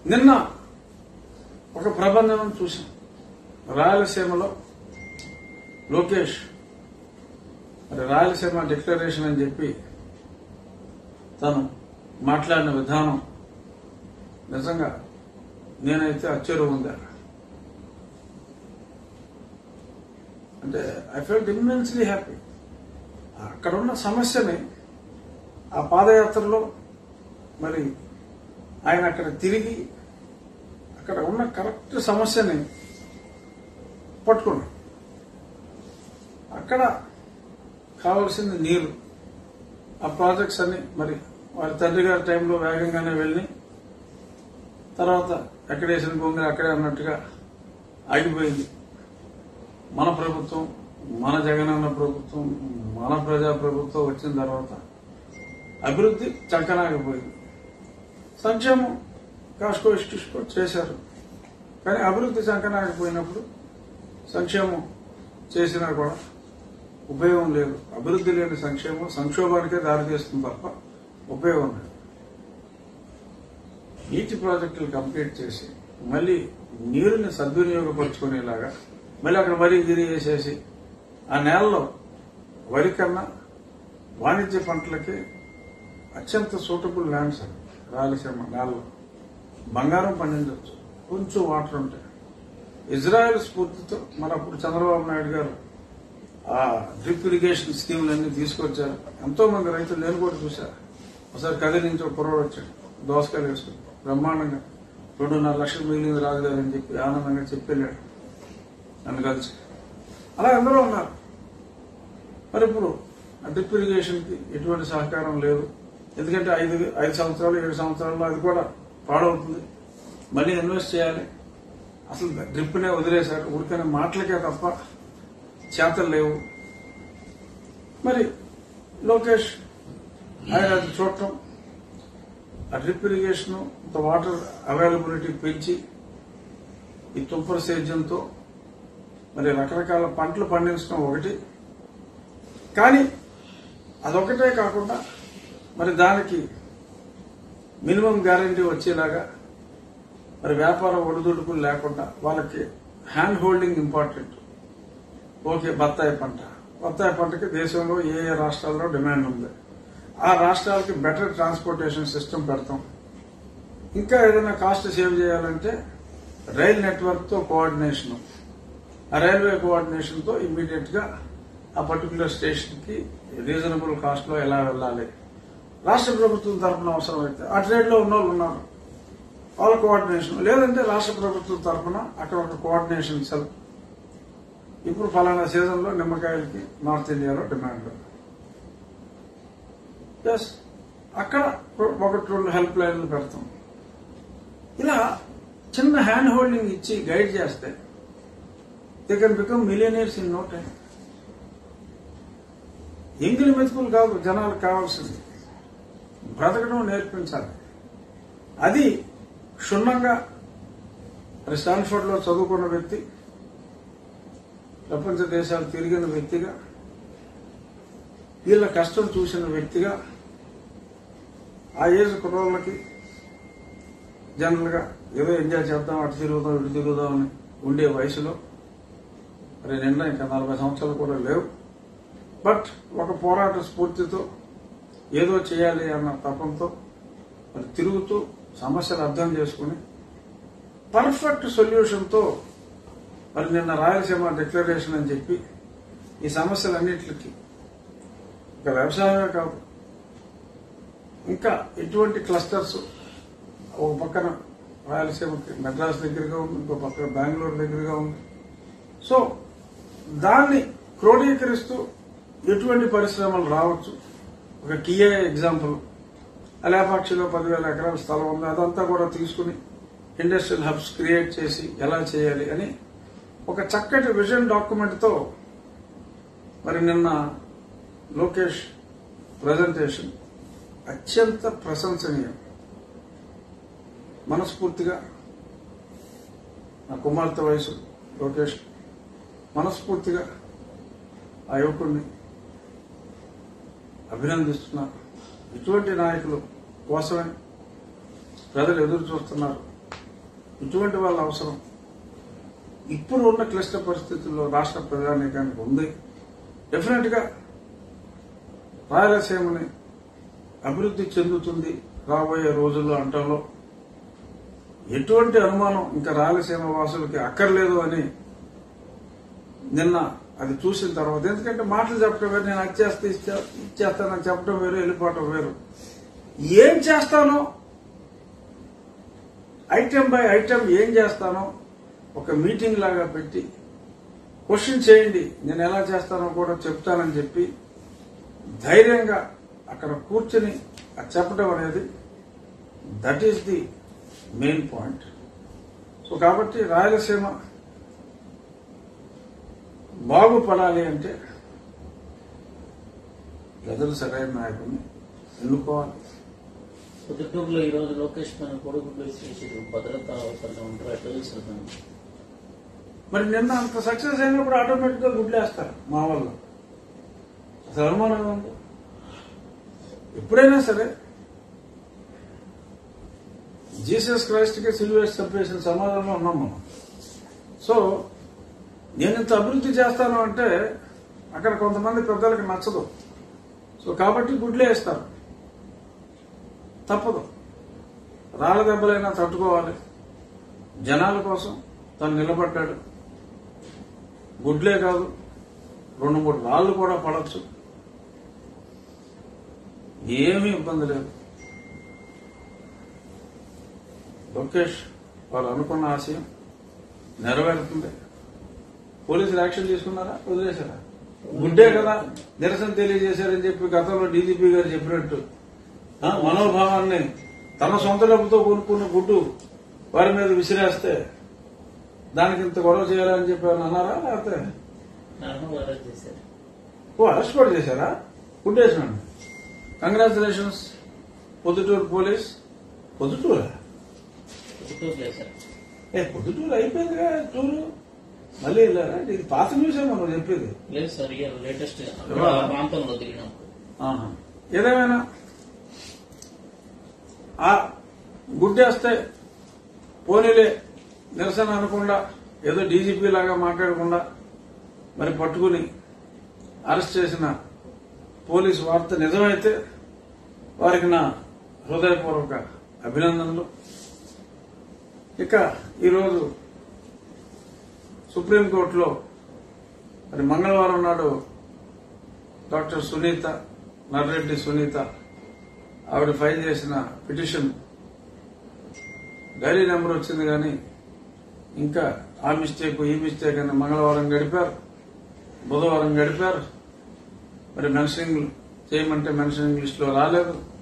నిన్న ఒక ప్రబంధనం చూశాం రాయలసీమలో లోకేష్ మరి రాయలసీమ డిక్లరేషన్ అని చెప్పి తను మాట్లాడిన విధానం నిజంగా నేనైతే అచ్చెరు ఉందా అంటే ఐ ఫెల్ట్ ఇమ్మెన్స్లీ హ్యాపీ అక్కడ ఉన్న సమస్యని ఆ పాదయాత్రలో మరి ఆయన అక్కడ తిరిగి అక్కడ ఉన్న కరెక్ట్ సమస్యని పట్టుకున్నాడు అక్కడ కావలసింది నీరు ఆ ప్రాజెక్ట్స్ అన్ని మరి వారి తండ్రి గారి టైంలో వేగంగానే వెళ్ళి తర్వాత ఎక్కడేసిన భూమి అక్కడే అన్నట్టుగా ఆగిపోయింది మన ప్రభుత్వం మన జగనన్న ప్రభుత్వం మన ప్రజా ప్రభుత్వం వచ్చిన తర్వాత అభివృద్ధి చక్కనాగిపోయింది సంక్షేమం కాస్కో ఇష్టిష్కో చేశారు కానీ అభివృద్ధి చక్కనాగిపోయినప్పుడు సంక్షేమం చేసినా కూడా ఉపయోగం లేదు అభివృద్ధి లేని సంక్షేమం సంక్షోభానికే దారితీస్తుంది తప్ప ఉపయోగం లేదు నీటి ప్రాజెక్టులు కంప్లీట్ చేసి మళ్ళీ నీరుని సద్వినియోగపరుచుకునేలాగా మళ్ళీ అక్కడ వరి గిరి వేసేసి ఆ నేలలో వరి కన్నా వాణిజ్య పంటలకి అత్యంత సూటబుల్ ల్యాండ్స్ అవి రాయలసీమ నేలలో బంగారం పండించవచ్చు కొంచెం వాటర్ ఉంటాయి ఇజ్రాయెల్ స్ఫూర్తితో మరి అప్పుడు చంద్రబాబు నాయుడు గారు ఆ డ్రిప్ ఇరిగేషన్ స్కీమ్లన్నీ తీసుకొచ్చారు ఎంతో మంది రైతులు నేను కూడా చూశాను ఒకసారి కదిరి నుంచి ఒక కుర్రోడు వచ్చాడు దోసకాయలు వేసుకుని బ్రహ్మాండంగా రెండున్నర లక్షలు మిగిలింది రాజుగారు అని చెప్పి ఆనందంగా చెప్పి వెళ్ళాడు నన్ను కలిసి అలా అందరూ ఉన్నారు మరి ఇప్పుడు ఆ డ్రిప్ ఇరిగేషన్ కి ఎటువంటి సహకారం లేదు ఎందుకంటే ఐదు ఐదు సంవత్సరాలు ఏడు సంవత్సరాల్లో అది కూడా పాడవుతుంది మళ్ళీ ఇన్వెస్ట్ చేయాలి అసలు డ్రిప్నే వదిలేశారు ఊరికనే మాటలకే తప్ప చేతలు లేవు మరి లోకేష్ ఆయన అది చూడటం ఆ డ్రిప్ ఇరిగేషన్ వాటర్ అవైలబిలిటీ పెంచి ఈ తుంపర సేద్యంతో మరి రకరకాల పంటలు పండించడం ఒకటి కానీ అదొకటే కాకుండా మరి దానికి మినిమం గ్యారంటీ వచ్చేలాగా మరి వ్యాపార ఒడిదుడుకులు లేకుండా వాళ్ళకి హ్యాండ్ హోల్డింగ్ ఇంపార్టెంట్ ఓకే బత్తాయి పంట బత్తాయి పంటకి దేశంలో ఏ ఏ రాష్ట్రాల్లో డిమాండ్ ఉంది ఆ రాష్ట్రాలకి బెటర్ ట్రాన్స్పోర్టేషన్ సిస్టమ్ పెడతాం ఇంకా ఏదైనా కాస్ట్ సేవ్ చేయాలంటే రైల్ నెట్వర్క్ తో కోఆర్డినేషన్ ఆ రైల్వే కోఆర్డినేషన్ తో ఇమీడియట్ గా ఆ పర్టికులర్ స్టేషన్ కి రీజనబుల్ కాస్ట్ లో ఎలా వెళ్ళాలి రాష్ట్ర ప్రభుత్వం తరఫున అవసరమైతే ఆ ట్రేడ్ లో ఉన్న వాళ్ళు ఉన్నారు వాళ్ళ కోఆర్డినేషన్ లేదంటే రాష్ట్ర ప్రభుత్వం తరఫున అక్కడ ఒక కోఆర్డినేషన్ సెల్ ఇప్పుడు ఫలానా సీజన్ లో నిమ్మకాయలకి నార్త్ ఇండియాలో డిమాండ్ ఎస్ అక్కడ ఒకటి రెండు హెల్ప్ లైన్లు పెడతాం ఇలా చిన్న హ్యాండ్ హోల్డింగ్ ఇచ్చి గైడ్ చేస్తే they can become millionaires in no time ఎంగిలి మెతుకులు కాదు జనాలకు కావాల్సింది బ్రతకడం నేర్పించాలి అది క్షుణ్ణంగా మరి స్టాన్ఫర్డ్ లో చదువుకున్న వ్యక్తి ప్రపంచ దేశాలు తిరిగిన వ్యక్తిగా వీళ్ళ కష్టం చూసిన వ్యక్తిగా ఆ ఏజ్ కుర్రోళ్ళకి జనరల్ గా ఏదో ఎంజాయ్ చేద్దాం అటు తిరుగుదాం ఇటు తిరుగుదాం అని ఉండే వయసులో మరి నిన్న ఇంకా నలభై సంవత్సరాలు కూడా లేవు బట్ ఒక పోరాట స్ఫూర్తితో ఏదో చేయాలి అన్న తపంతో మరి తిరుగుతూ సమస్యలు అర్థం చేసుకుని పర్ఫెక్ట్ సొల్యూషన్తో మరి నిన్న రాయలసీమ డిక్లరేషన్ అని చెప్పి ఈ సమస్యలన్నింటికి ఇక వ్యవసాయమే కాదు ఇంకా ఎటువంటి క్లస్టర్స్ ఒక పక్కన రాయలసీమకి మెడ్రాస్ దగ్గరగా ఉంది ఇంకో పక్కన బెంగళూరు దగ్గరగా ఉంది సో దాన్ని క్రోడీకరిస్తూ ఎటువంటి పరిశ్రమలు రావచ్చు ఒక కియే ఎగ్జాంపుల్ అలేపాక్షిలో పదివేల ఎకరాల స్థలం ఉంది అదంతా కూడా తీసుకుని ఇండస్ట్రియల్ హబ్స్ క్రియేట్ చేసి ఎలా చేయాలి అని ఒక చక్కటి విజన్ డాక్యుమెంట్ తో మరి నిన్న లోకేష్ ప్రజెంటేషన్ అత్యంత ప్రశంసనీయం మనస్ఫూర్తిగా నా కుమార్తె వయసు లోకేష్ మనస్ఫూర్తిగా ఆ యువకుడిని అభినందిస్తున్నారు ఇటువంటి నాయకులు కోసమే ప్రజలు ఎదురు చూస్తున్నారు ఇటువంటి వాళ్ళ అవసరం ఇప్పుడు ఉన్న క్లిష్ట పరిస్థితుల్లో రాష్ట్ర ప్రజానీకానికి ఉంది డెఫినెట్ గా రాయలసీమని అభివృద్ధి చెందుతుంది రాబోయే రోజుల్లో అంటంలో ఎటువంటి అనుమానం ఇంకా రాయలసీమ వాసులకి అక్కర్లేదు అని నిన్న అది చూసిన తర్వాత ఎందుకంటే మాటలు చెప్పడం వేరు నేను అది చేస్తే ఇచ్చే- ఇచ్చేస్తానని చెప్పడం వేరు వెళ్ళిపోవటం వేరు ఏం చేస్తానో ఐటెం బై ఐటెం ఏం చేస్తానో ఒక మీటింగ్ లాగా పెట్టి క్వశ్చన్ చేయండి నేను ఎలా చేస్తానో కూడా చెప్తానని చెప్పి ధైర్యంగా అక్కడ కూర్చుని అది చెప్పడం అనేది that is the main point so కాబట్టి రాయలసీమ బాగుపడాలి అంటే ప్రజలు సరైన నాయకుడిని ఎన్నుకోవాలి పొద్దుటూరులో ఈ రోజు లోకేష్ పైన కొడుకులు విశ్లేషించారు భద్రతా అవసరం ఉంటారు ఎట్లా చూస్తున్నాను మరి నిన్న అంత సక్సెస్ అయినప్పుడు ఆటోమేటిక్ గా గుడ్లేస్తారు మా వాళ్ళు అసలు అనుమానం ఉంది ఎప్పుడైనా సరే జీసస్ క్రైస్ట్ కి సిల్వేస్ చంపేసిన సమాజంలో ఉన్నాం మనం సో నేను ఇంత అభివృద్ధి చేస్తాను అంటే అక్కడ కొంతమంది పెద్దలకు నచ్చదు సో కాబట్టి గుడ్లే వేస్తారు తప్పదు రాళ్ళ దెబ్బలైనా తట్టుకోవాలి జనాల కోసం తను నిలబడ్డాడు గుడ్లే కాదు రెండు మూడు రాళ్ళు కూడా పడచ్చు ఏమీ ఇబ్బంది లేదు లోకేష్ వాళ్ళు అనుకున్న ఆశయం నెరవేరుతుంది పోలీసులు యాక్షన్ తీసుకున్నారా వదిలేశారా గుడ్డే కదా నిరసన తెలియజేశారని చెప్పి గతంలో డీజీపీ గారు చెప్పినట్టు ఆ, మనోభావాన్ని తన సొంత డబ్బుతో కొనుక్కున్న గుడ్డు వారి మీద విసిరేస్తే దానికి ఇంత గొడవ చేయాలని చెప్పి ఏమన్నా అన్నారా లేకపోతే నార్మల్ అరెస్ట్ చేశారు ఓ అరెస్ట్ కూడా చేశారా గుడ్డేసినాడు కంగ్రాచులేషన్స్ పొద్దుటూరు పోలీస్ పొద్దుటూరా పొద్దుటూరు చేశారు ఏ పొద్దుటూరు అయిపోయిందిగా టూరు మళ్ళీ వెళ్ళారా ఇది పాత న్యూస్ ఏమో నువ్వు చెప్పేది లేదు సార్ ఇయర్ లేటెస్ట్ ఎవరా? ప్రాంతంలో దిగినప్పుడు ఆహా. ఏదేమైనా ఆ గుడ్డేస్తే పోనీలే నిరసన అనకుండా ఏదో డీజీపీ లాగా మాట్లాడకుండా మరి పట్టుకుని అరెస్ట్ చేసిన పోలీసు వార్త నిజమైతే వారికి నా హృదయపూర్వక అభినందనలు ఇక ఈరోజు సుప్రీంకోర్టులో మరి మంగళవారం నాడు డాక్టర్ సునీత నర్రెడ్డి సునీత ఆవిడ ఫైల్ చేసిన పిటిషన్ డైరీ నెంబర్ వచ్చింది కానీ ఇంకా ఆ మిస్టేక్ ఈ మిస్టేక్ అని మంగళవారం గడిపారు బుధవారం గడిపారు మరి మెన్షనింగ్ చేయమంటే మెన్షనింగ్ లిస్ట్ లో రాలేదు